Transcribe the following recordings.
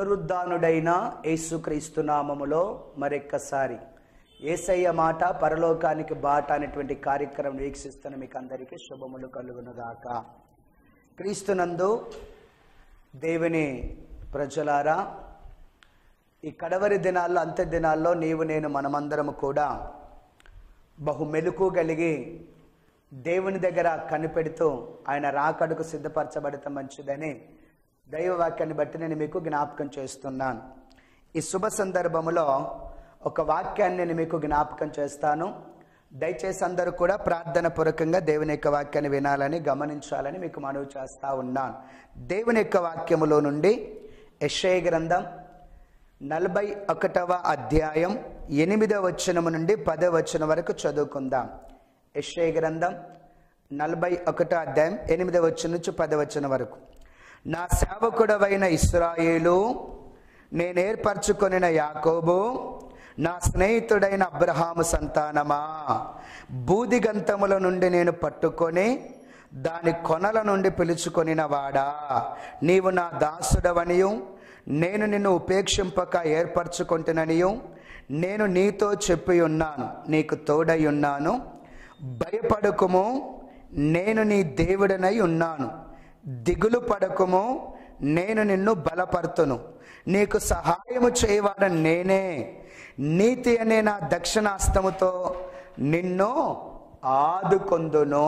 పునరుద్ధానుడైన యేసుక్రీస్తు నామములో మరొక్కసారి ఏసయ్య మాట పరలోకానికి బాట అనేటువంటి కార్యక్రమం వీక్షిస్తున్న మీకు అందరికీ శుభములు కలుగునుగాక క్రీస్తునందు దేవుని ప్రజలారా ఈ కడవరి దినాల్లో అంత్య దినాల్లో నీవు నేను మనమందరము కూడా బహు మెలకు కలిగి దేవుని దగ్గర కనిపెడుతూ ఆయన రాకడకు సిద్ధపరచబడటం మంచిదని దైవవాక్యాన్ని బట్టి నేను మీకు జ్ఞాపకం చేస్తున్నాను ఈ శుభ సందర్భములో ఒక వాక్యాన్ని నేను మీకు జ్ఞాపకం చేస్తాను దయచేసి అందరూ కూడా ప్రార్థన పూర్వకంగా దేవుని యొక్క వాక్యాన్ని వినాలని గమనించాలని మీకు మనవి చేస్తా ఉన్నాను దేవుని యొక్క వాక్యములో నుండి యెషయ గ్రంథం నలభై ఒకటవ అధ్యాయం ఎనిమిదవ వచనము నుండి పదవ వచనం వరకు చదువుకుందాం యెషయ గ్రంథం నలభై ఒకటో అధ్యాయం ఎనిమిదవ వచనం నుంచి పదవ వచనం వరకు నా సేవకుడవైన ఇస్రాయేలు నేను ఏర్పరచుకొనిన యాకోబు నా స్నేహితుడైన అబ్రహాము సంతానమా బూదిగంతముల నుండి నేను పట్టుకొని దాని కొనల నుండి పిలుచుకొనిన వాడా నీవు నా దాసుడవనియు నేను నిన్ను ఉపేక్షింపక ఏర్పరచుకుంటుననియు నేను నీతో చెప్పి ఉన్నాను నీకు తోడై ఉన్నాను భయపడకుము నేను నీ దేవుడనై ఉన్నాను దిగులు పడకుము నేను నిన్ను బలపరుతును నీకు సహాయము చేయవాడని నేనే నీతి అనే నా దక్షిణాస్తముతో నిన్ను ఆదుకొందును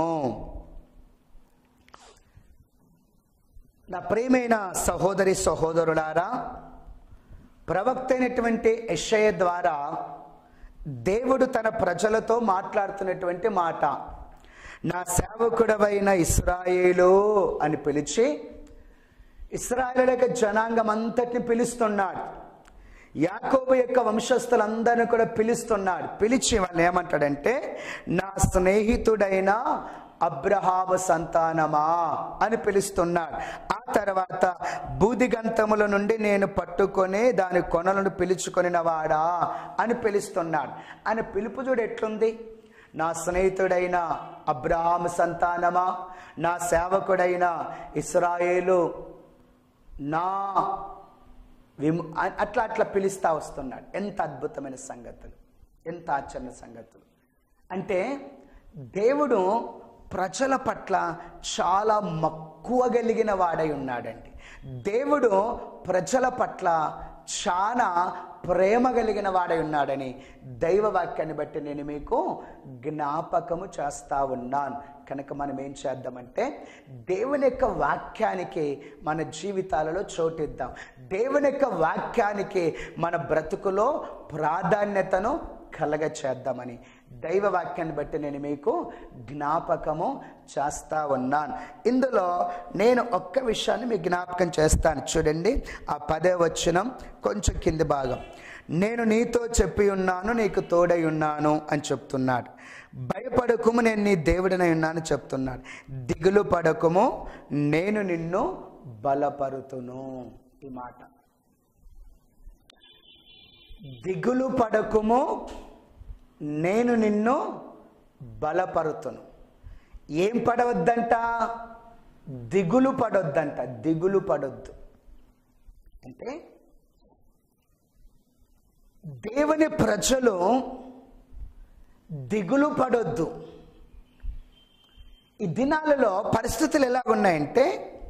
నా ప్రియమైన సహోదరి సహోదరులారా ప్రవక్త అయినటువంటి యెషయ ద్వారా దేవుడు తన ప్రజలతో మాట్లాడుతున్నటువంటి మాట నా సేవకుడవైన ఇస్రాయేలు అని పిలిచి ఇస్రాయేల్ యొక్క జనాంగం అంతటిని పిలుస్తున్నాడు యాకోబు యొక్క వంశస్థులందరినీ కూడా పిలుస్తున్నాడు పిలిచి వాళ్ళు ఏమంటాడంటే నా స్నేహితుడైన అబ్రహాము సంతానమా అని పిలుస్తున్నాడు ఆ తర్వాత బూదిగంతముల నుండి నేను పట్టుకొని దాని కొనలను పిలుచుకొనిన వాడా అని పిలుస్తున్నాడు ఆయన పిలుపు చూడు ఎట్లుంది నా స్నేహితుడైన అబ్రహాము సంతానమా నా సేవకుడైన ఇస్రాయేలు నా విము అట్లా అట్లా పిలుస్తా వస్తున్నాడు ఎంత అద్భుతమైన సంగతులు ఎంత ఆశ్చర్య సంగతులు అంటే దేవుడు ప్రజల పట్ల చాలా మక్కువ కలిగిన వాడై ఉన్నాడండి దేవుడు ప్రజల పట్ల చాలా ప్రేమ కలిగిన వాడై ఉన్నాడని దైవ వాక్యాన్ని బట్టి నేను మీకు జ్ఞాపకము చేస్తా ఉన్నాను కనుక మనం ఏం చేద్దామంటే దేవుని యొక్క వాక్యానికి మన జీవితాలలో చోటిద్దాం దేవుని యొక్క వాక్యానికి మన బ్రతుకులో ప్రాధాన్యతను కలగ చేద్దామని దైవ వాక్యాన్ని బట్టి నేను మీకు జ్ఞాపకము చేస్తా ఉన్నాను ఇందులో నేను ఒక్క విషయాన్ని మీకు జ్ఞాపకం చేస్తాను చూడండి ఆ పదే వచనం కొంచెం కింది భాగం నేను నీతో చెప్పి ఉన్నాను నీకు తోడై ఉన్నాను అని చెప్తున్నాడు భయపడకుము నేను నీ దేవుడినై ఉన్నాను చెప్తున్నాడు దిగులు పడకుము నేను నిన్ను బలపరుతును ఈ మాట దిగులు పడకుము నేను నిన్ను బలపరుతును ఏం పడవద్దంట దిగులు పడొద్దంట దిగులు పడొద్దు అంటే దేవుని ప్రజలు దిగులు పడొద్దు ఈ దినాలలో పరిస్థితులు ఎలా ఉన్నాయంటే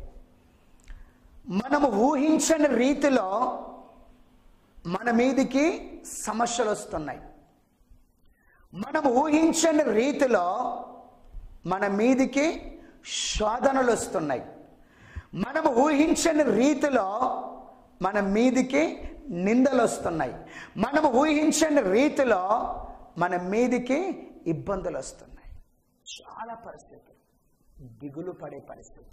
మనము ఊహించని రీతిలో మన మీదికి సమస్యలు వస్తున్నాయి మనం ఊహించని రీతిలో మన మీదికి శోధనలు వస్తున్నాయి మనము ఊహించని రీతిలో మన మీదికి నిందలు వస్తున్నాయి మనము ఊహించని రీతిలో మన మీదికి ఇబ్బందులు వస్తున్నాయి చాలా పరిస్థితులు దిగులు పడే పరిస్థితులు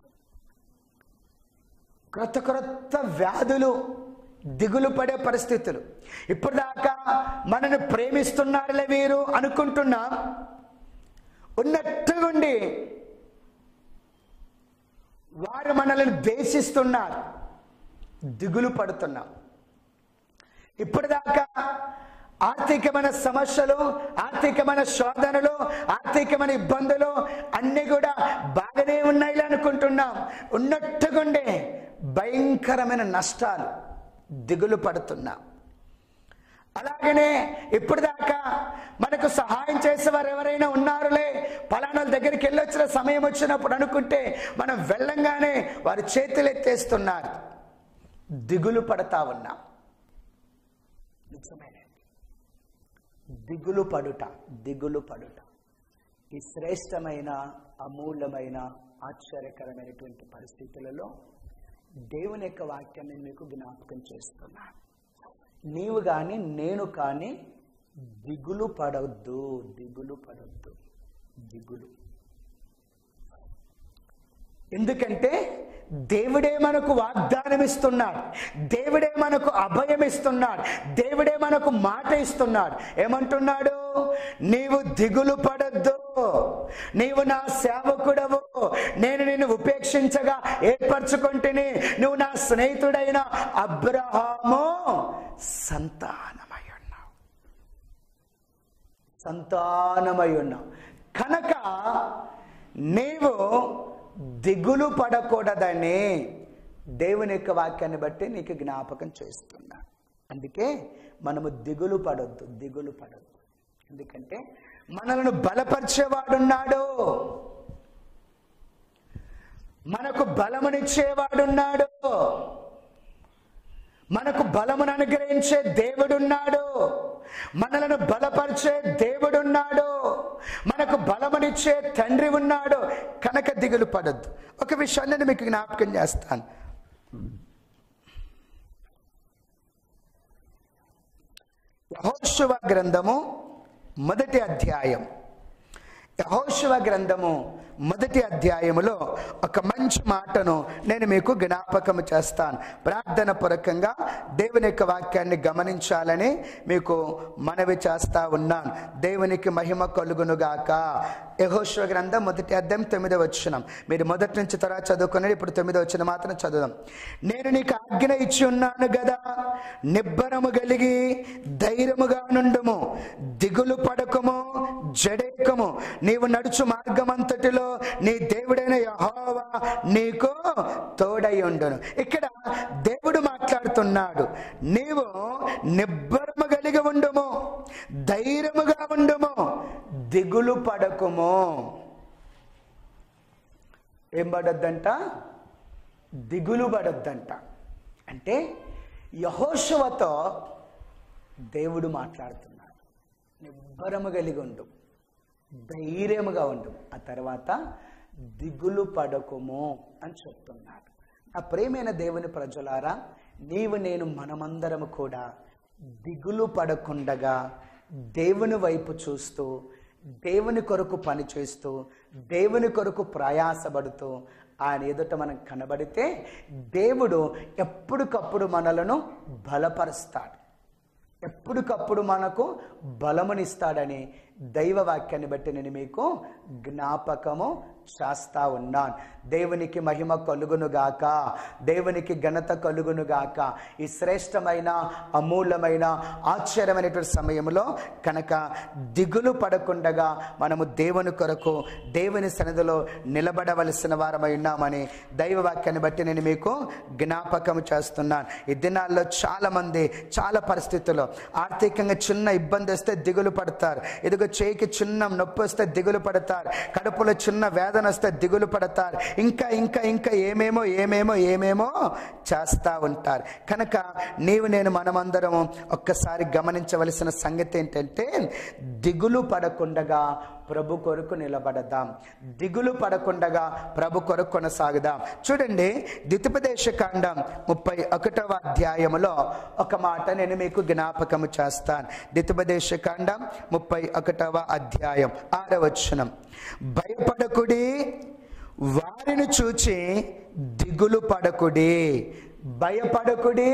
క్రొత్త క్రొత్త వ్యాధులు దిగులు పడే పరిస్థితులు ఇప్పుడు దాకా మనని ప్రేమిస్తున్నారులే వీరు అనుకుంటున్నాం ఉన్నట్టుగుండి వారు మనల్ని ద్వేషిస్తున్నారు దిగులు పడుతున్నాం ఇప్పటిదాకా ఆర్థికమైన సమస్యలు ఆర్థికమైన శోధనలు ఆర్థికమైన ఇబ్బందులు అన్నీ కూడా బాగానే ఉన్నాయి అనుకుంటున్నాం ఉన్నట్టుగుండే భయంకరమైన నష్టాలు దిగులు పడుతున్నాం అలాగనే ఇప్పటిదాకా మనకు సహాయం చేసేవారు ఎవరైనా ఉన్నారులే పలానా దగ్గరికి వెళ్ళొచ్చిన సమయం వచ్చినప్పుడు అనుకుంటే మనం వెళ్ళంగానే వారి చేతులు ఎత్తేస్తున్నారు దిగులు పడతా ఉన్నాం నిజమేనండి దిగులు పడుట దిగులు పడుట ఈ శ్రేష్టమైన అమూల్యమైన ఆశ్చర్యకరమైనటువంటి పరిస్థితులలో దేవుని యొక్క వాక్యాన్ని మీకు జ్ఞాపకం చేస్తున్నాను నీవు కానీ నేను కానీ దిగులు పడవద్దు దిగులు పడవద్దు దిగులు ఎందుకంటే దేవుడే మనకు వాగ్దానం ఇస్తున్నాడు దేవుడే మనకు అభయం ఇస్తున్నాడు దేవుడే మనకు మాట ఇస్తున్నాడు ఏమంటున్నాడు నీవు దిగులు పడద్దు నీవు నా సేవకుడవు నేను నిన్ను ఉపేక్షించగా ఏర్పరచుకుంటేనే నువ్వు నా స్నేహితుడైన అబ్రహాము సంతానమై ఉన్నావు సంతానమై ఉన్నావు కనుక నీవు దిగులు పడకూడదని దేవుని యొక్క వాక్యాన్ని బట్టి నీకు జ్ఞాపకం చేస్తున్నా అందుకే మనము దిగులు పడొద్దు దిగులు పడొద్దు ఎందుకంటే మనలను బలపరిచేవాడున్నాడు మనకు బలమునిచ్చేవాడున్నాడు మనకు బలమును అనుగ్రహించే దేవుడున్నాడు మనలను బలపరిచే దేవుడున్నాడు మనకు బలమునిచ్చే తండ్రి ఉన్నాడు కనుక దిగులు పడద్దు ఒక విషయాన్ని నేను మీకు జ్ఞాపకం చేస్తాను యహోశువ గ్రంథము మొదటి అధ్యాయం యహోశివ గ్రంథము మొదటి అధ్యాయములో ఒక మంచి మాటను నేను మీకు జ్ఞాపకము చేస్తాను ప్రార్థన పూర్వకంగా దేవుని యొక్క వాక్యాన్ని గమనించాలని మీకు మనవి చేస్తా ఉన్నాను దేవునికి మహిమ కలుగునుగాక యహోశివ గ్రంథం మొదటి అధ్యాయం తొమ్మిదో వచ్చిన మీరు మొదటి నుంచి తర్వాత చదువుకునేది ఇప్పుడు తొమ్మిదో వచ్చిన మాత్రం చదువుదాం నేను నీకు ఆజ్ఞ ఇచ్చి ఉన్నాను కదా నిబ్బరము కలిగి ధైర్యముగా నుండుము దిగులు పడకము జడేకము నీవు నడుచు మార్గమంతటిలో నీ దేవుడైన యహోవా నీకు తోడై ఉండును ఇక్కడ దేవుడు మాట్లాడుతున్నాడు నీవు నిబ్బరము కలిగి ఉండుము ధైర్యముగా ఉండుము దిగులు పడకుము ఏం పడొద్దంట దిగులు పడొద్దంట అంటే యహోశవతో దేవుడు మాట్లాడుతున్నాడు నిబ్బరము కలిగి ఉండు ధైర్యముగా ఉండు ఆ తర్వాత దిగులు పడకుము అని చెప్తున్నాడు నా ప్రేమైన దేవుని ప్రజలారా నీవు నేను మనమందరము కూడా దిగులు పడకుండగా దేవుని వైపు చూస్తూ దేవుని కొరకు పనిచేస్తూ దేవుని కొరకు ప్రయాసపడుతూ ఆయన ఎదుట మనం కనబడితే దేవుడు ఎప్పటికప్పుడు మనలను బలపరుస్తాడు ఎప్పటికప్పుడు మనకు బలమునిస్తాడని దైవ వాక్యాన్ని బట్టి నేను మీకు జ్ఞాపకము చేస్తా ఉన్నాను దేవునికి మహిమ కలుగునుగాక దేవునికి ఘనత కలుగునుగాక ఈ శ్రేష్టమైన అమూల్యమైన ఆశ్చర్యమైనటువంటి సమయంలో కనుక దిగులు పడకుండగా మనము దేవుని కొరకు దేవుని సన్నిధిలో నిలబడవలసిన వారమై ఉన్నామని దైవ వాక్యాన్ని బట్టి నేను మీకు జ్ఞాపకం చేస్తున్నాను ఈ దినాల్లో చాలా మంది చాలా పరిస్థితుల్లో ఆర్థికంగా చిన్న ఇబ్బంది వస్తే దిగులు పడతారు ఇదిగో చేయికి చిన్న నొప్పి వస్తే దిగులు పడతారు కడుపులో చిన్న వేదన వస్తే దిగులు పడతారు ఇంకా ఇంకా ఇంకా ఏమేమో ఏమేమో ఏమేమో చేస్తూ ఉంటారు కనుక నీవు నేను మనమందరం ఒక్కసారి గమనించవలసిన సంగతి ఏంటంటే దిగులు పడకుండగా ప్రభు కొరకు నిలబడదాం దిగులు పడకుండగా ప్రభు కొరకు కొనసాగుదాం చూడండి ద్వితీపదేశ కాండం ముప్పై ఒకటవ అధ్యాయములో ఒక మాట నేను మీకు జ్ఞాపకము చేస్తాను ద్వితీపదేశ కాండం ముప్పై ఒకటవ అధ్యాయం ఆరవచనం భయపడకుడి వారిని చూచి దిగులు పడకుడి భయపడకుడి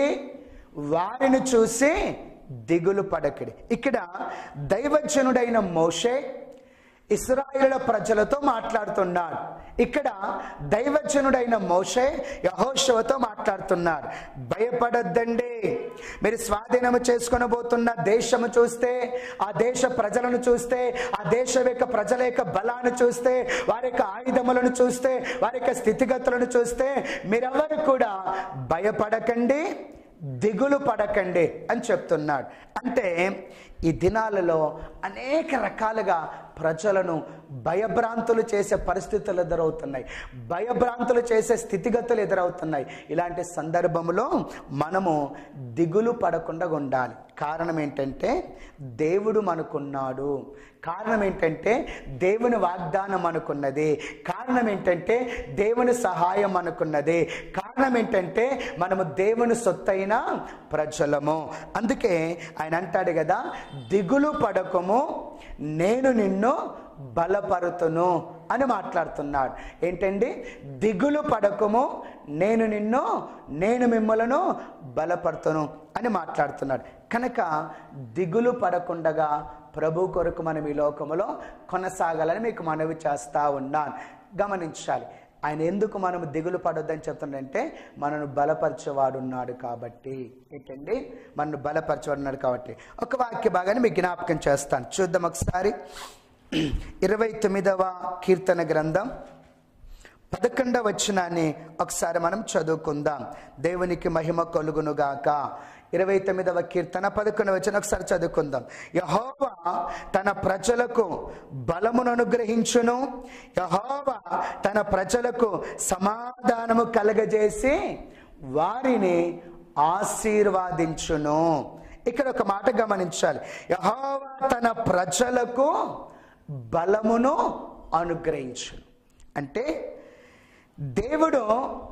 వారిని చూసి దిగులు పడకుడి ఇక్కడ దైవజనుడైన మోషే ఇస్రాయేల్ ప్రజలతో మాట్లాడుతున్నాడు ఇక్కడ దైవజనుడైన మోషే యహోశవతో మాట్లాడుతున్నాడు భయపడొద్దండి మీరు స్వాధీనము చేసుకొని పోతున్న దేశము చూస్తే ఆ దేశ ప్రజలను చూస్తే ఆ దేశ యొక్క ప్రజల యొక్క బలాన్ని చూస్తే వారి యొక్క ఆయుధములను చూస్తే వారి యొక్క స్థితిగతులను చూస్తే మీరెవరు కూడా భయపడకండి దిగులు పడకండి అని చెప్తున్నాడు అంటే ఈ దినాలలో అనేక రకాలుగా ప్రజలను భయభ్రాంతులు చేసే పరిస్థితులు ఎదురవుతున్నాయి భయభ్రాంతులు చేసే స్థితిగతులు ఎదురవుతున్నాయి ఇలాంటి సందర్భంలో మనము దిగులు పడకుండా ఉండాలి కారణం ఏంటంటే దేవుడు మనకున్నాడు కారణం ఏంటంటే దేవుని వాగ్దానం అనుకున్నది కారణం ఏంటంటే దేవుని సహాయం అనుకున్నది కారణం ఏంటంటే మనము దేవుని సొత్తైన ప్రజలము అందుకే ఆయన అంటాడు కదా దిగులు పడకము నేను నిన్ను బలపరుతును అని మాట్లాడుతున్నాడు ఏంటండి దిగులు పడకము నేను నిన్ను నేను మిమ్మలను బలపరుతును అని మాట్లాడుతున్నాడు కనుక దిగులు పడకుండగా ప్రభు కొరకు మనం ఈ లోకములో కొనసాగాలని మీకు మనవి చేస్తా ఉన్నాను గమనించాలి ఆయన ఎందుకు మనం దిగులు పడొద్దని చెప్తుండంటే మనను బలపరిచేవాడున్నాడు కాబట్టి ఏంటండి మనను బలపరిచేవాడున్నాడు కాబట్టి ఒక వాక్య భాగాన్ని మీకు జ్ఞాపకం చేస్తాను చూద్దాం ఒకసారి ఇరవై తొమ్మిదవ కీర్తన గ్రంథం పదకొండవ వచనాన్ని ఒకసారి మనం చదువుకుందాం దేవునికి మహిమ కలుగునుగాక ఇరవై తొమ్మిదవ కీర్తన పదకొండవ వచనం ఒకసారి చదువుకుందాం యహోవా తన ప్రజలకు బలమును అనుగ్రహించును యహోవా తన ప్రజలకు సమాధానము కలగజేసి వారిని ఆశీర్వాదించును ఇక్కడ ఒక మాట గమనించాలి యహోవా తన ప్రజలకు బలమును అనుగ్రహించును అంటే దేవుడు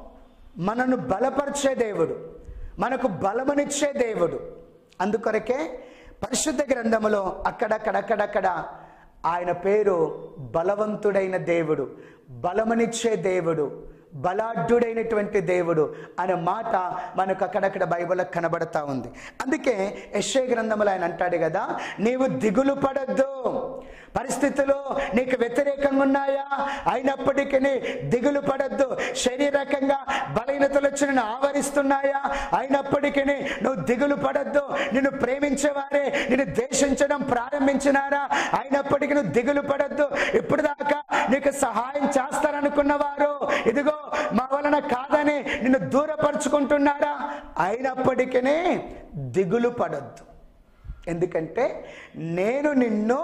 మనను బలపరిచే దేవుడు మనకు బలమునిచ్చే దేవుడు అందుకొరకే పరిశుద్ధ గ్రంథములో అక్కడక్కడక్కడక్కడ ఆయన పేరు బలవంతుడైన దేవుడు బలమునిచ్చే దేవుడు బలాఢ్యుడైనటువంటి దేవుడు అనే మాట మనకు అక్కడక్కడ బైబిల్లో కనబడతా ఉంది అందుకే యశ్వ గ్రంథములు ఆయన అంటాడు కదా నీవు దిగులు పడద్దు పరిస్థితులు నీకు వ్యతిరేకంగా ఉన్నాయా అయినప్పటికీ దిగులు పడద్దు శారీరకంగా బలహీనతలు వచ్చి నిన్ను ఆవరిస్తున్నాయా అయినప్పటికీ నువ్వు దిగులు పడద్దు నిన్ను ప్రేమించేవారే నిన్ను ద్వేషించడం ప్రారంభించినారా అయినప్పటికీ నువ్వు దిగులు పడద్దు ఇప్పుడు దాకా నీకు సహాయం చేస్తారనుకున్న వారు ఇదిగో మా వలన కాదని నిన్ను దూరపరుచుకుంటున్నారా అయినప్పటికీ దిగులు పడద్దు ఎందుకంటే నేను నిన్ను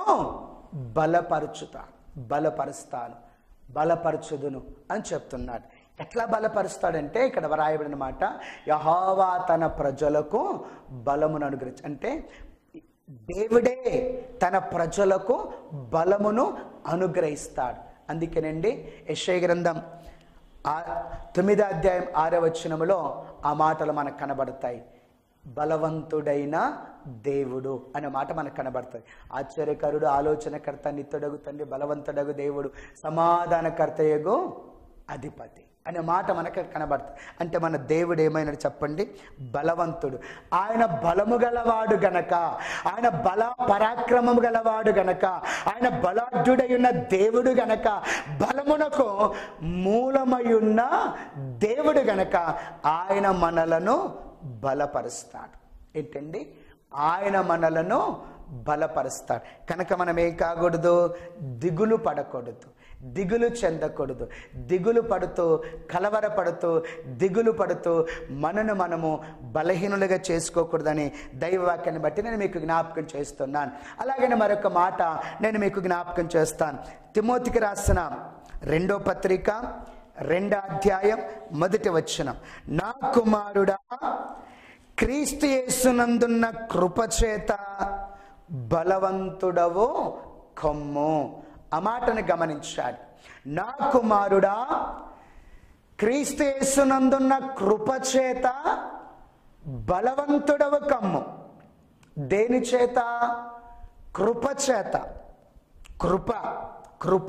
బలపరుచుతాను బలపరుస్తాను బలపరచుదును అని చెప్తున్నాడు ఎట్లా బలపరుస్తాడంటే ఇక్కడ వ్రాయబడిన మాట యహోవా తన ప్రజలకు బలమును అనుగ్రహించి అంటే దేవుడే తన ప్రజలకు బలమును అనుగ్రహిస్తాడు అందుకేనండి యశ్వ గ్రంథం ఆ తొమ్మిదో అధ్యాయం ఆరో వచనములో ఆ మాటలు మనకు కనబడతాయి బలవంతుడైన దేవుడు అనే మాట మనకు కనబడుతుంది ఆశ్చర్యకరుడు ఆలోచనకర్త నిత్యుడగు తండ్రి బలవంతుడగు దేవుడు సమాధానకర్తయగు అధిపతి అనే మాట మనకు కనబడుతుంది అంటే మన దేవుడు ఏమైనాడు చెప్పండి బలవంతుడు ఆయన బలము గలవాడు గనక ఆయన బల పరాక్రమము గలవాడు గనక ఆయన బలాఢ్యుడై ఉన్న దేవుడు గనక బలమునకు మూలమయున్న దేవుడు గనక ఆయన మనలను బలపరుస్తాడు ఏంటండి ఆయన మనలను బలపరుస్తాడు కనుక మనం ఏం కాకూడదు దిగులు పడకూడదు దిగులు చెందకూడదు దిగులు పడుతూ కలవరపడుతూ దిగులు పడుతూ మనను మనము బలహీనులుగా చేసుకోకూడదని దైవవాక్యాన్ని బట్టి నేను మీకు జ్ఞాపకం చేస్తున్నాను అలాగనే మరొక మాట నేను మీకు జ్ఞాపకం చేస్తాను తిమోతికి రాసిన రెండో పత్రిక రెండో అధ్యాయం మొదటి వచనం నా కుమారుడా క్రీస్తు యేసునందున్న కృపచేత బలవంతుడవు కొమ్ము ఆ మాటను గమనించాలి నా కుమారుడా క్రీస్తు యేసునందున్న కృపచేత బలవంతుడవు కమ్ము దేని చేత కృప చేత కృప కృప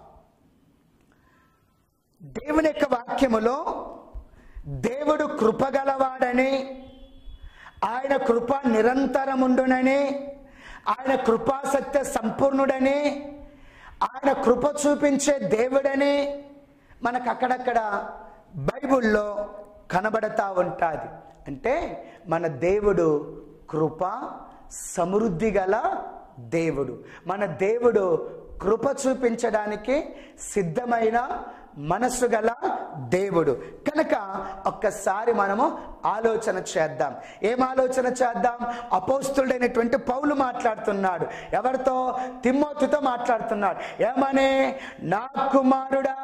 దేవుని యొక్క వాక్యములో దేవుడు కృపగలవాడని ఆయన కృప నిరంతరముండునని ఆయన కృపాసత్య సంపూర్ణుడని ఆయన కృప చూపించే దేవుడని మనకు అక్కడక్కడ బైబిల్లో కనబడతా ఉంటుంది అంటే మన దేవుడు కృప సమృద్ధి గల దేవుడు మన దేవుడు కృప చూపించడానికి సిద్ధమైన మనస్సు గల దేవుడు కనుక ఒక్కసారి మనము ఆలోచన చేద్దాం ఏం ఆలోచన చేద్దాం అపోస్తుడైనటువంటి పౌలు మాట్లాడుతున్నాడు ఎవరితో తిమ్మోతితో మాట్లాడుతున్నాడు ఏమనే నా కుమారుడా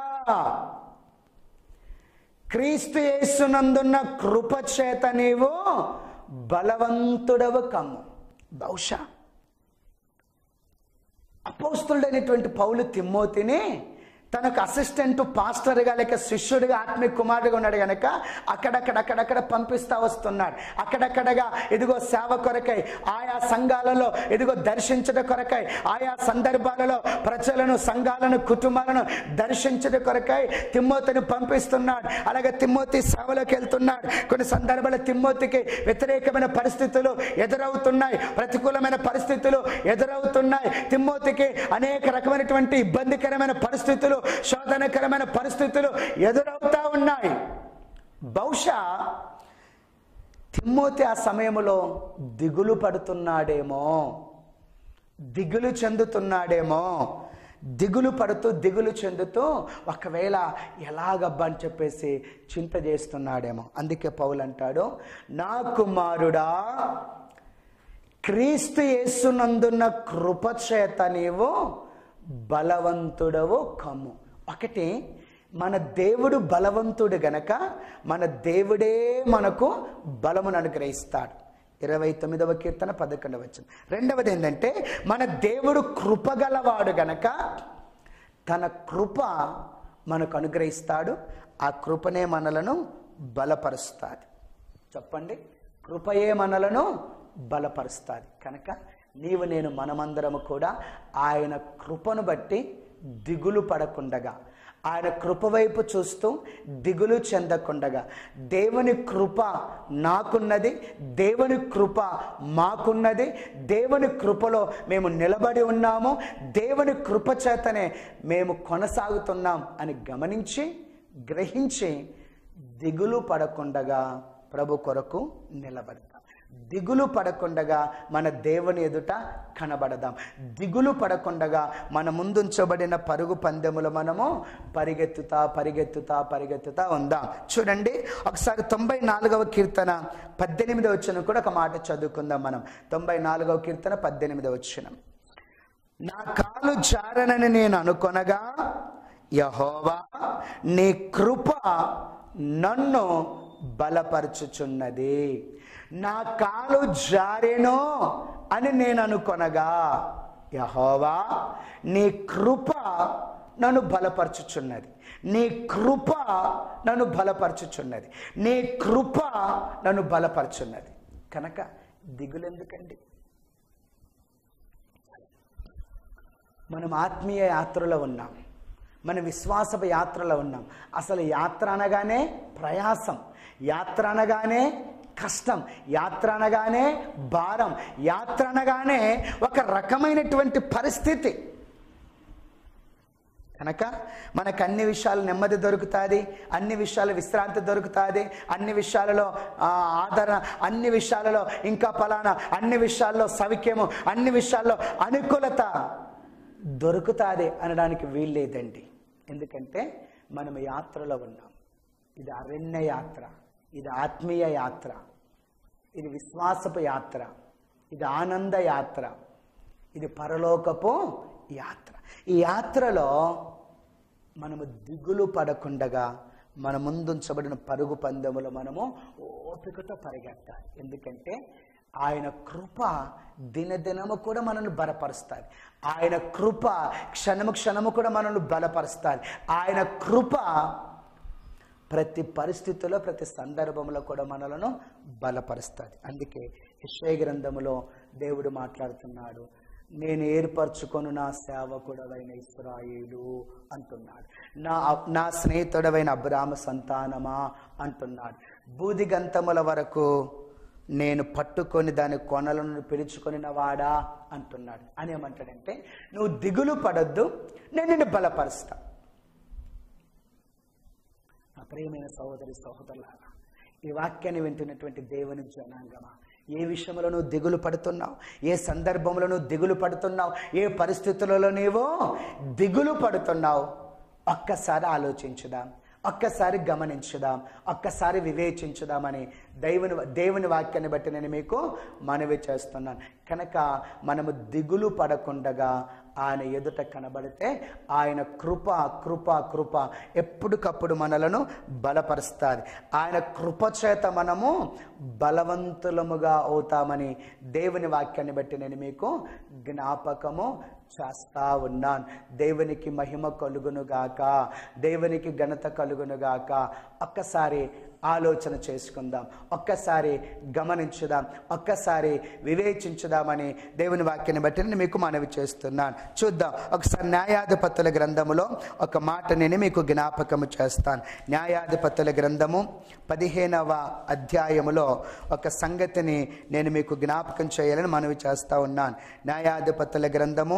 క్రీస్తు యేసునందున్న కృప చేత నీవు బలవంతుడవు కమ్ము బహుశా అపోస్తుడైనటువంటి పౌలు తిమ్మోతిని తనకు అసిస్టెంట్ పాస్టర్గా లేక శిష్యుడిగా ఆత్మీయ కుమారుడిగా ఉన్నాడు గనక అక్కడక్కడ అక్కడక్కడ పంపిస్తా వస్తున్నాడు అక్కడక్కడగా ఇదిగో సేవ కొరకై ఆయా సంఘాలలో ఇదిగో దర్శించడం కొరకై ఆయా సందర్భాలలో ప్రజలను సంఘాలను కుటుంబాలను దర్శించడం కొరకై తిమ్మోతిని పంపిస్తున్నాడు అలాగే తిమ్మోతి సేవలోకి వెళ్తున్నాడు కొన్ని సందర్భాల్లో తిమ్మోతికి వ్యతిరేకమైన పరిస్థితులు ఎదురవుతున్నాయి ప్రతికూలమైన పరిస్థితులు ఎదురవుతున్నాయి తిమ్మోతికి అనేక రకమైనటువంటి ఇబ్బందికరమైన పరిస్థితులు శోధనకరమైన పరిస్థితులు ఎదురవుతా ఉన్నాయి బహుశా తిమ్మోతి ఆ సమయంలో దిగులు పడుతున్నాడేమో దిగులు చెందుతున్నాడేమో దిగులు పడుతూ దిగులు చెందుతూ ఒకవేళ ఎలాగబ్బా అని చెప్పేసి చింత చేస్తున్నాడేమో అందుకే పౌలు అంటాడు నా కుమారుడా క్రీస్తు యేసునందున్న కృప చేత నీవు బలవంతుడవు కమ్ము ఒకటి మన దేవుడు బలవంతుడు గనక మన దేవుడే మనకు బలమును అనుగ్రహిస్తాడు ఇరవై తొమ్మిదవ కీర్తన పదకొండవ వచ్చిన రెండవది ఏంటంటే మన దేవుడు కృపగలవాడు గనక తన కృప మనకు అనుగ్రహిస్తాడు ఆ కృపనే మనలను బలపరుస్తాది చెప్పండి కృపయే మనలను బలపరుస్తుంది కనుక నీవు నేను మనమందరము కూడా ఆయన కృపను బట్టి దిగులు పడకుండగా ఆయన కృప వైపు చూస్తూ దిగులు చెందకుండగా దేవుని కృప నాకున్నది దేవుని కృప మాకున్నది దేవుని కృపలో మేము నిలబడి ఉన్నాము దేవుని కృప చేతనే మేము కొనసాగుతున్నాం అని గమనించి గ్రహించి దిగులు పడకుండగా ప్రభు కొరకు నిలబడతాం దిగులు పడకుండగా మన దేవుని ఎదుట కనబడదాం దిగులు పడకుండగా మన ముందుంచబడిన పరుగు పందెములు మనము పరిగెత్తుతా పరిగెత్తుతా పరిగెత్తుతా ఉందాం చూడండి ఒకసారి తొంభై నాలుగవ కీర్తన పద్దెనిమిదవ వచ్చిన కూడా ఒక మాట చదువుకుందాం మనం తొంభై నాలుగవ కీర్తన పద్దెనిమిదవ వచ్చిన నా కాలు జారనని నేను అనుకొనగా యహోవా నీ కృప నన్ను బలపరచుచున్నది నా కాలు జారెనో అని నేను అనుకొనగా యహోవా నీ కృప నన్ను బలపరచుచున్నది నీ కృప నన్ను బలపరచుచున్నది నీ కృప నన్ను బలపరచున్నది కనుక దిగులెందుకండి మనం ఆత్మీయ యాత్రలో ఉన్నాం మన విశ్వాసపు యాత్రలో ఉన్నాం అసలు యాత్ర అనగానే ప్రయాసం యాత్ర అనగానే కష్టం యాత్ర అనగానే భారం యాత్ర అనగానే ఒక రకమైనటువంటి పరిస్థితి కనుక మనకు అన్ని విషయాలు నెమ్మది దొరుకుతుంది అన్ని విషయాలు విశ్రాంతి దొరుకుతుంది అన్ని విషయాలలో ఆ, ఆదరణ అన్ని విషయాలలో ఇంకా ఫలానా అన్ని విషయాల్లో సౌఖ్యము అన్ని విషయాల్లో అనుకూలత దొరుకుతుంది అనడానికి వీల్లేదండి ఎందుకంటే మనం యాత్రలో ఉన్నాం ఇది అరణ్య యాత్ర ఇది ఆత్మీయ యాత్ర ఇది విశ్వాసపు యాత్ర ఇది ఆనంద యాత్ర ఇది పరలోకపు యాత్ర ఈ యాత్రలో మనము దిగులు పడకుండగా మన ముందుంచబడిన పరుగు పందెములో మనము ఓపికతో పరిగెత్తాలి ఎందుకంటే ఆయన కృప దినదినము కూడా మనల్ని బలపరుస్తుంది ఆయన కృప క్షణము క్షణము కూడా మనల్ని బలపరుస్తుంది ఆయన కృప ప్రతి పరిస్థితిలో ప్రతి సందర్భంలో కూడా మనలను బలపరుస్తుంది అందుకే యశ్వయ గ్రంథములో దేవుడు మాట్లాడుతున్నాడు నేను ఏర్పరచుకొను నా సేవకుడవైన ఇస్రాయేలు అంటున్నాడు నా నా స్నేహితుడవైన అబ్రాహ్మ సంతానమా అంటున్నాడు బూదిగంతముల వరకు నేను పట్టుకొని దాని కొనలను పిలుచుకొనిన వాడా అంటున్నాడు అని ఏమంటాడంటే నువ్వు దిగులు పడొద్దు నేను నిన్ను బలపరుస్తా నా ప్రియమైన సహోదరి సహోదరులారా ఈ వాక్యాన్ని వింటున్నటువంటి దేవుని జనాంగమా ఏ విషయంలో నువ్వు దిగులు పడుతున్నావు ఏ సందర్భంలో నువ్వు దిగులు పడుతున్నావు ఏ పరిస్థితులలో నీవో దిగులు పడుతున్నావు ఒక్కసారి ఆలోచించుదాం ఒక్కసారి గమనించుదాం ఒక్కసారి వివేచించుదామని దేవుని దేవుని వాక్యాన్ని బట్టి నేను మీకు మనవి చేస్తున్నాను కనుక మనము దిగులు పడకుండగా ఆయన ఎదుట కనబడితే ఆయన కృప కృప కృప ఎప్పటికప్పుడు మనలను బలపరుస్తుంది ఆయన కృప చేత మనము బలవంతులముగా అవుతామని దేవుని వాక్యాన్ని బట్టి నేను మీకు జ్ఞాపకము చేస్తా ఉన్నాను దేవునికి మహిమ కలుగునుగాక దేవునికి ఘనత కలుగునుగాక ఒక్కసారి ఆలోచన చేసుకుందాం ఒక్కసారి గమనించుదాం ఒక్కసారి వివేచించుదామని దేవుని వాక్యాన్ని బట్టి నేను మీకు మనవి చేస్తున్నాను చూద్దాం ఒకసారి న్యాయాధిపతుల గ్రంథములో ఒక మాట నేను మీకు జ్ఞాపకము చేస్తాను న్యాయాధిపతుల గ్రంథము పదిహేనవ అధ్యాయములో ఒక సంగతిని నేను మీకు జ్ఞాపకం చేయాలని మనవి చేస్తా ఉన్నాను న్యాయాధిపతుల గ్రంథము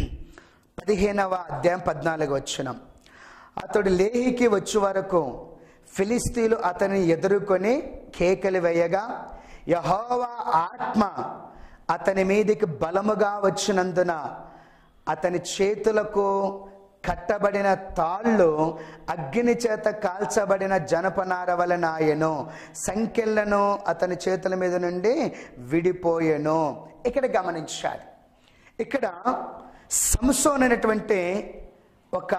పదిహేనవ అధ్యాయం పద్నాలుగు వచ్చినం అతడు లేహికి వచ్చే వరకు ఫిలిస్తీన్లు అతనిని ఎదుర్కొని కేకలు వేయగా యహోవా ఆత్మ అతని మీదికి బలముగా వచ్చినందున అతని చేతులకు కట్టబడిన తాళ్ళు అగ్ని చేత కాల్చబడిన జనపనార వలన ఆయను సంఖ్యలను అతని చేతుల మీద నుండి విడిపోయెను ఇక్కడ గమనించాలి ఇక్కడ సంసోన్ అనేటువంటి ఒక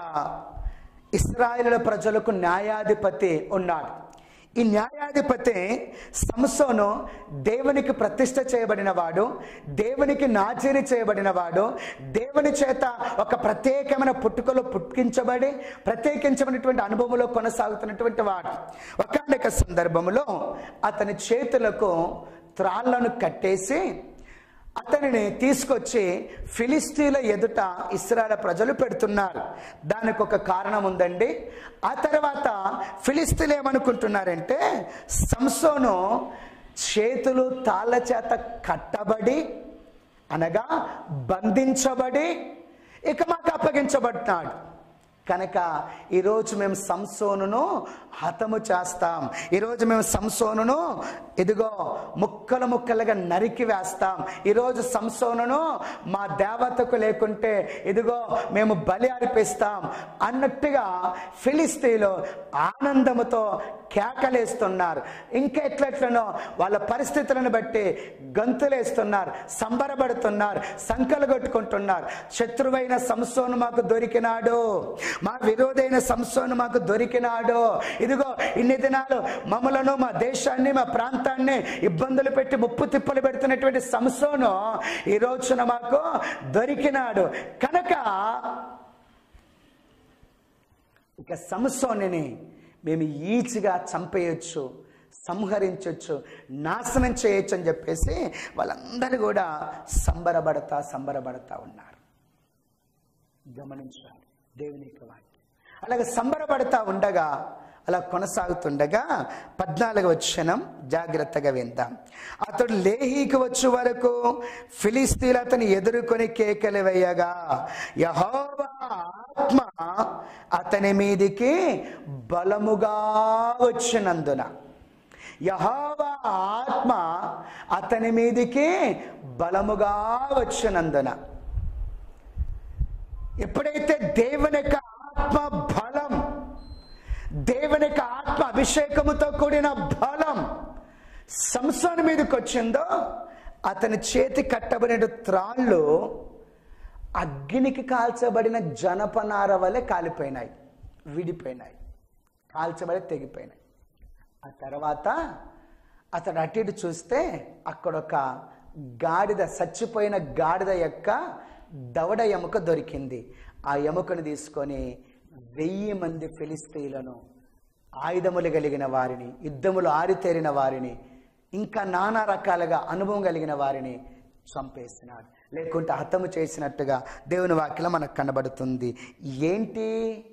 ఇస్రాయేల్ ప్రజలకు న్యాయాధిపతి ఉన్నాడు ఈ న్యాయాధిపతి సంసోను దేవునికి ప్రతిష్ట చేయబడిన వాడు దేవునికి నాచీరి చేయబడిన వాడు దేవుని చేత ఒక ప్రత్యేకమైన పుట్టుకలో పుట్టించబడి ప్రత్యేకించబడినటువంటి అనుభవంలో కొనసాగుతున్నటువంటి వాడు ఒకనొక సందర్భంలో అతని చేతులకు త్రాళ్లను కట్టేసి అతనిని తీసుకొచ్చి ఫిలిస్తీన్ల ఎదుట ఇస్రాయల్ ప్రజలు పెడుతున్నారు దానికి ఒక కారణం ఉందండి ఆ తర్వాత ఫిలిస్తీన్లు ఏమనుకుంటున్నారంటే సంసోను చేతులు తాళ్ళ చేత కట్టబడి అనగా బంధించబడి ఇక మాకు అప్పగించబడ్డాడు కనుక ఈరోజు మేము సంసోనును హతము చేస్తాం ఈరోజు మేము సంసోనును ఇదిగో ముక్కలు ముక్కలుగా నరికి వేస్తాం ఈరోజు సంసోనును మా దేవతకు లేకుంటే ఇదిగో మేము బలి అర్పిస్తాం అన్నట్టుగా ఫిలిస్తీన్లు ఆనందముతో కేకలేస్తున్నారు ఇంకా ఎట్లెట్లనో వాళ్ళ పరిస్థితులను బట్టి గంతులేస్తున్నారు సంబరపడుతున్నారు సంకలు కొట్టుకుంటున్నారు శత్రువైన సంసోను మాకు దొరికినాడు మా విరోధైన సంసోను మాకు దొరికినాడు ఇదిగో ఇన్ని దినాలు మమ్మలను మా దేశాన్ని మా ప్రాంతాన్ని ఇబ్బందులు పెట్టి ముప్పు తిప్పలు పెడుతున్నటువంటి సంసోను ఈ రోజున మాకు దొరికినాడు కనుక ఇక సంసోనిని మేము ఈజీగా చంపేయచ్చు సంహరించవచ్చు నాశనం చేయొచ్చు అని చెప్పేసి వాళ్ళందరూ కూడా సంబరపడతా సంబరపడతా ఉన్నారు గమనించాలి దేవుని యొక్క వాక్యం అలాగే సంబరపడతా ఉండగా అలా కొనసాగుతుండగా పద్నాలుగు వచ్చినం జాగ్రత్తగా విందాం అతడు లేహీకి వచ్చే వరకు ఫిలిస్తీన్లు అతని ఎదుర్కొని కేకలు వేయగా యహోవా ఆత్మ అతని మీదికి బలముగా వచ్చినందున యహోవా ఆత్మ అతని మీదికి బలముగా వచ్చినందున ఎప్పుడైతే దేవుని యొక్క ఆత్మ బలం దేవుని యొక్క ఆత్మ అభిషేకముతో కూడిన బలం సంసోన్ మీదకి వచ్చిందో అతని చేతి కట్టబడిన త్రాళ్ళు అగ్నికి కాల్చబడిన జనపనార వలె కాలిపోయినాయి విడిపోయినాయి కాల్చబడి తెగిపోయినాయి ఆ తర్వాత అతడు అటు ఇటు చూస్తే అక్కడ ఒక గాడిద చచ్చిపోయిన గాడిద యొక్క దవడ ఎముక దొరికింది ఆ ఎముకను తీసుకొని వెయ్యి మంది ఫిలిస్తీన్లను ఆయుధములు కలిగిన వారిని యుద్ధములు ఆరితేరిన వారిని ఇంకా నానా రకాలుగా అనుభవం కలిగిన వారిని చంపేసినాడు లేకుంటే హతము చేసినట్టుగా దేవుని వాక్యం మనకు కనబడుతుంది ఏంటి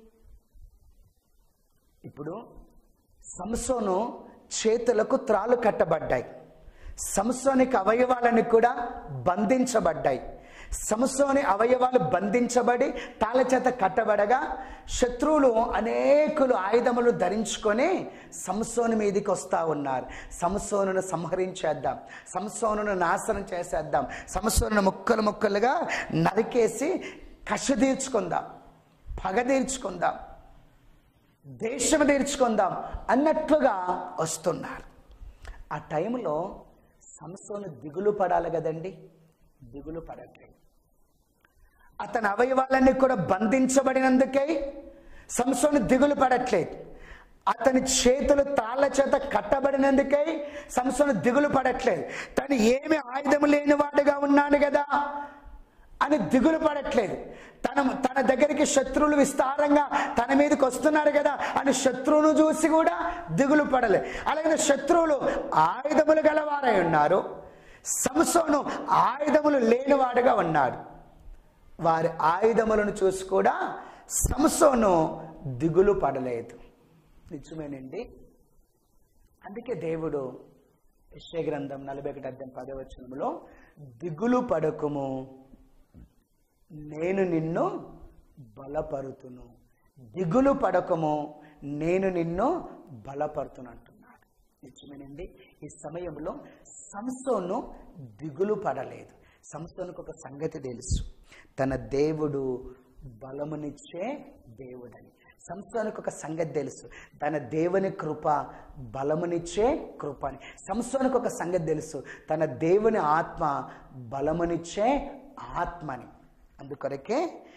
ఇప్పుడు సంసోను చేతులకు త్రాళ్ళు కట్టబడ్డాయి సంసోనికి అవయవాలని కూడా బంధించబడ్డాయి సంసోని అవయవాలు బంధించబడి తాళ చేత కట్టబడగా శత్రువులు అనేకులు ఆయుధములు ధరించుకొని సంసోని మీదకి వస్తూ ఉన్నారు సంసోనును సంహరించేద్దాం సంసోనును నాశనం చేసేద్దాం సంసోనును ముక్కలు ముక్కలుగా నరికేసి కష తీర్చుకుందాం పగ తీర్చుకుందాం దేశం తీర్చుకుందాం అన్నట్లుగా వస్తున్నారు ఆ టైంలో సంసోను దిగులు పడాలి కదండి దిగులు పడట్లేదు అతని అవయవాలన్నీ కూడా బంధించబడినందుకే సంసోను దిగులు పడట్లేదు అతని చేతులు తాళ్ళ చేత కట్టబడినందుకే సంసోను దిగులు పడట్లేదు తను ఏమి ఆయుధం లేనివాడుగా ఉన్నాడు కదా అని దిగులు పడట్లేదు తన తన దగ్గరికి శత్రువులు విస్తారంగా తన మీదకి వస్తున్నారు కదా అని శత్రువును చూసి కూడా దిగులు పడలే అలాగే శత్రువులు ఆయుధములు గలవారై ఉన్నారు సంసోను ఆయుధములు లేనివాడుగా ఉన్నాడు వారి ఆయుధములను చూసి కూడా సంసోను దిగులు పడలేదు నిజమేనండి అందుకే దేవుడు యశ్య గ్రంథం నలభై ఒకటి అర్థం పదవచనంలో దిగులు పడకుము నేను నిన్ను బలపరుతును దిగులు పడకము నేను నిన్ను బలపరుతును అంటున్నాడు నిజమేనండి ఈ సమయంలో సంసోను దిగులు పడలేదు సంసోనుకు ఒక సంగతి తెలుసు తన దేవుడు బలమునిచ్చే దేవుడని సంస్థానికి ఒక సంగతి తెలుసు తన దేవుని కృప బలమునిచ్చే కృప అని సంస్థానికి ఒక సంగతి తెలుసు తన దేవుని ఆత్మ బలమునిచ్చే ఆత్మని అందుకొరకే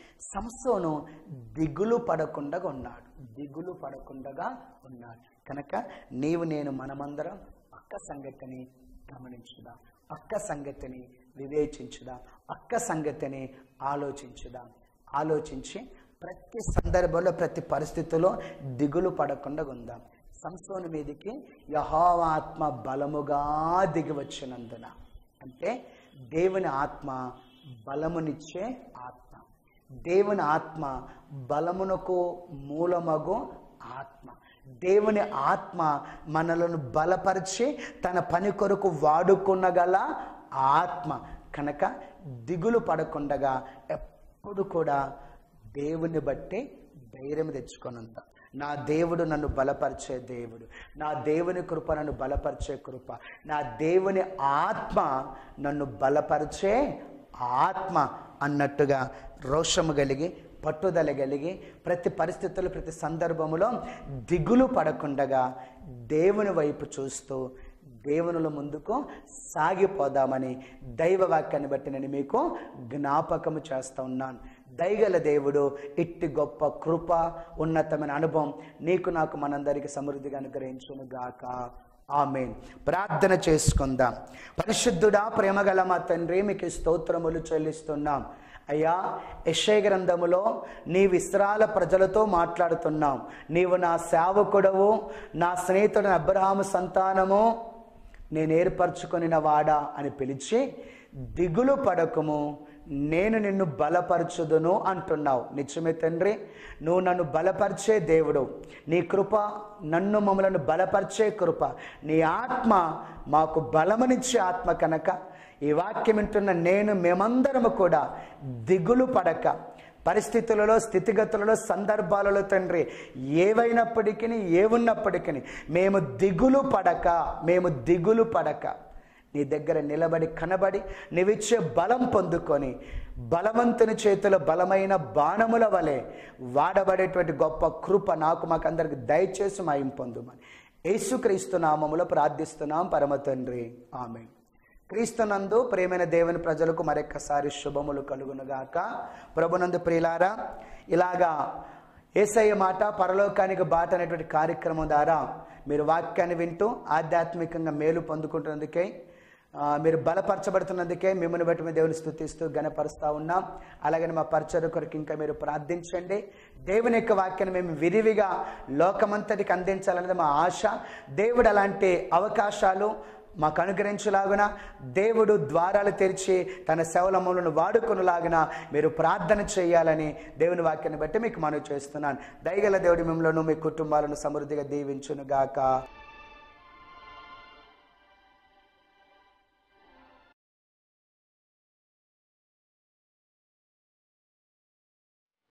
సంసోను దిగులు పడకుండా ఉన్నాడు దిగులు పడకుండా ఉన్నాడు కనుక నీవు నేను మనమందరం అక్క సంగతిని గమనించుదాం అక్క సంగతిని వివేచించుదాం అక్క సంగతిని ఆలోచించుదాం ఆలోచించి ప్రతి సందర్భంలో ప్రతి పరిస్థితిలో దిగులు పడకుండా ఉందాం సంసోని మీదికి యహోవాత్మ బలముగా దిగి వచ్చినందున అంటే దేవుని ఆత్మ బలమునిచ్చే ఆత్మ దేవుని ఆత్మ బలమునకు మూలమగు ఆత్మ దేవుని ఆత్మ మనలను బలపరిచి తన పని కొరకు వాడుకునగల ఆత్మ కనుక దిగులు పడకుండగా ఎప్పుడు కూడా దేవుని బట్టి ధైర్యం తెచ్చుకొనంత నా దేవుడు నన్ను బలపరిచే దేవుడు నా దేవుని కృప నన్ను బలపరిచే కృప నా దేవుని ఆత్మ నన్ను బలపరిచే ఆత్మ అన్నట్టుగా రోషము కలిగి పట్టుదల కలిగి ప్రతి పరిస్థితుల్లో ప్రతి సందర్భములో దిగులు పడకుండగా దేవుని వైపు చూస్తూ దేవునుల ముందుకు సాగిపోదామని దైవ వాక్యాన్ని బట్టి నేను మీకు జ్ఞాపకము చేస్తూ ఉన్నాను దయగల దేవుడు ఇట్టి గొప్ప కృప ఉన్నతమైన అనుభవం నీకు నాకు మనందరికి సమృద్ధిగా అనుగ్రహించును గాక ఆమెన్ ప్రార్థన చేసుకుందాం పరిశుద్ధుడా ప్రేమగల మా తండ్రి మీకు స్తోత్రములు చెల్లిస్తున్నాం అయ్యా యశయ గ్రంథములో నీ విశ్రాల ప్రజలతో మాట్లాడుతున్నాం నీవు నా సేవకుడవు నా స్నేహితుడు అబ్రహాము సంతానము నేను ఏర్పరచుకొనిన వాడా అని పిలిచి దిగులు పడకము నేను నిన్ను బలపరచుదును అంటున్నావు నిజమే తండ్రి నువ్వు నన్ను బలపరిచే దేవుడు నీ కృప నన్ను మమ్మలను బలపరిచే కృప నీ ఆత్మ మాకు బలమనిచ్చే ఆత్మ కనుక ఈ వాక్యం వింటున్న నేను మేమందరము కూడా దిగులు పడక పరిస్థితులలో స్థితిగతులలో సందర్భాలలో తండ్రి ఏవైనప్పటికీ ఏవున్నప్పటికీ మేము దిగులు పడక మేము దిగులు పడక నీ దగ్గర నిలబడి కనబడి నీవిచ్చే బలం పొందుకొని బలవంతుని చేతిలో బలమైన బాణముల వలె వాడబడేటువంటి గొప్ప కృప నాకు మాకందరికి దయచేసి మాయం పొందుమని యేసుక్రీస్తు నామములో ప్రార్థిస్తున్నాం పరమ తండ్రి ఆమె క్రీస్తునందు ప్రేమైన దేవుని ప్రజలకు మరొక్కసారి శుభములు కలుగునుగాక ప్రభునందు ప్రియులారా ఇలాగా ఏసయ్య మాట పరలోకానికి బాట అనేటువంటి కార్యక్రమం ద్వారా మీరు వాక్యాన్ని వింటూ ఆధ్యాత్మికంగా మేలు పొందుకుంటున్నందుకే ఆ, మీరు బలపరచబడుతున్నందుకే మిమ్మల్ని బట్టి మేము దేవుని స్థుతిస్తూ గణపరుస్తూ ఉన్నాం అలాగని మా పరిచయ కొరకు ఇంకా మీరు ప్రార్థించండి దేవుని యొక్క వాక్యాన్ని మేము విరివిగా లోకమంతటికి అందించాలనేది మా ఆశ దేవుడు అలాంటి అవకాశాలు మాకు అనుగ్రహించలాగున దేవుడు ద్వారాలు తెరిచి తన సేవలమ్మలను వాడుకునేలాగున మీరు ప్రార్థన చేయాలని దేవుని వాక్యాన్ని బట్టి మీకు మనవి చేస్తున్నాను దయగల దేవుడి మిమ్మల్ని మీ కుటుంబాలను సమృద్ధిగా దీవించును గాక